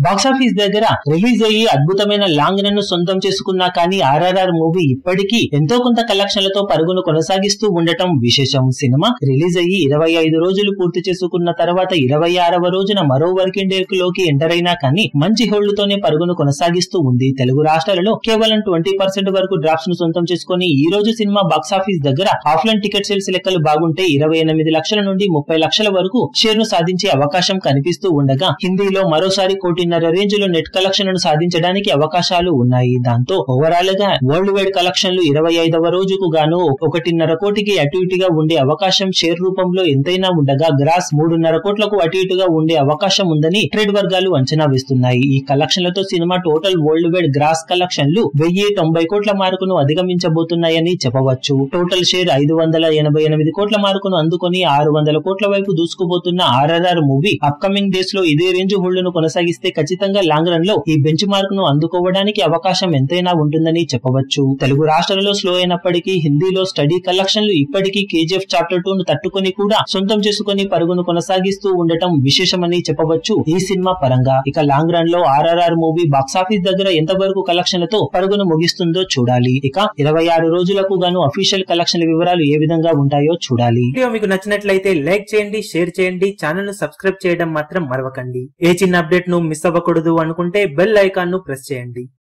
box office దగ్గర release అయ్యి అద్భుతమైన లాంగ్ రన్ ను సొంతం చేసుకున్నా కానీ ఆర్ఆర్ఆర్ మూవీ ఇప్పటికీ ఎంతో కొంత కలెక్షన్లతో పరుగును కొనసాగిస్తూ ఉండటం విశేషం సినిమా రిలీజ్ అయ్యి ఇరవై ఐదు రోజులు పూర్తి చేసుకున్న తర్వాత ఇరవై ఆరవ రోజున మరో వర్కింగ్ డే లోకి ఎంటర్ అయినా కానీ మంచి హోళ్లతోనే పరుగును కొనసాగిస్తూ ఉంది తెలుగు రాష్ట్రాలలో కేవలం ట్వంటీ పర్సెంట్ వరకు డ్రాప్స్ ను సొంతం చేసుకుని ఈ రోజు సినిమా బాక్సాఫీస్ దగ్గర ఆఫ్లైన్ టికెట్ సేల్స్ లెక్కలు బాగుంటే ఇరవై ఎనిమిది లక్షల నుండి ముప్పై లక్షల వరకు షేర్ ను సాధించే అవకాశం కనిపిస్తూ ఉండగా హిందీలో మరోసారి కోటిన్నర రేంజ్ లో నెట్ కలెక్షన్లను సాధించడానికి అవకాశాలు ఉన్నాయి దాంతో ఓవరాల్ గా వరల్డ్ వైడ్ కలెక్షన్లు ఇరవై ఐదవ రోజుకు గాను ఒకటిన్నర కోటికి అటు ఇటుగా ఉండే అవకాశం షేర్ రూపంలో ఎంతైనా ఉండగా గ్రాస్ మూడున్నర కోట్లకు అటు ఇటుగా ఉండే అవకాశం ఉందని ట్రేడ్ వర్గాలు అంచనా వేస్తున్నాయి ఈ కలెక్షన్లతో cinema total worldwide gross కలెక్షన్లు వెయ్యి తొంభై కోట్ల మార్కును అధిగమించబోతున్నాయని చెప్పవచ్చు టోటల్ షేర్ ఐదు వందల ఎనభై ఎనిమిది కోట్ల మార్కును అందుకొని ఆరు వందల కోట్ల వైపు దూసుకుపోతున్న ఆర్ఆర్ఆర్ మూవీ అప్కమింగ్ డేస్ లో ఇదే రేంజ్ హోల్డ్ను కొనసాగిస్తే ఖచ్చితంగా లాంగ్ రన్ లో ఈ బెంచ్ మార్క్ ను అందుకోవడానికి అవకాశం ఎంతైనా ఉంటుందని చెప్పవచ్చు తెలుగు రాష్ట్రాలలో స్లో అయినప్పటికీ హిందీలో స్టడీ కలెక్షన్లు ఇప్పటికీ కేజీఎఫ్ చాప్టర్ టూ ను తట్టుకొని కూడా సొంతం చేసుకుని పరుగును కొనసాగిస్తూ ఉండటం విశేషమని చెప్పవచ్చు ఈ సినిమా పరంగా ఇక లాంగ్ రన్ లో ఆర్ఆర్ఆర్ మూవీ బాక్సాఫీస్ దగ్గర ఎంతవరకు కలెక్షన్లతో పరుగును ముగిస్తుందో చూడాలి ఇక ఇరవై ఆరు రోజులకు గాను అఫీషియల్ కలెక్షన్ల వివరాలు ఏ విధంగా ఉంటాయో చూడాలి వీడియో మీకు నచ్చినట్లయితే లైక్ చేయండి షేర్ చేయండి ఛానల్ ను సబ్స్క్రైబ్ చేయడం మాత్రం మరవకండి ఏ చిన్న అప్డేట్ ను మిస్ అవ్వకూడదు అనుకుంటే బెల్ ఐకాన్ ను ప్రెస్ చేయండి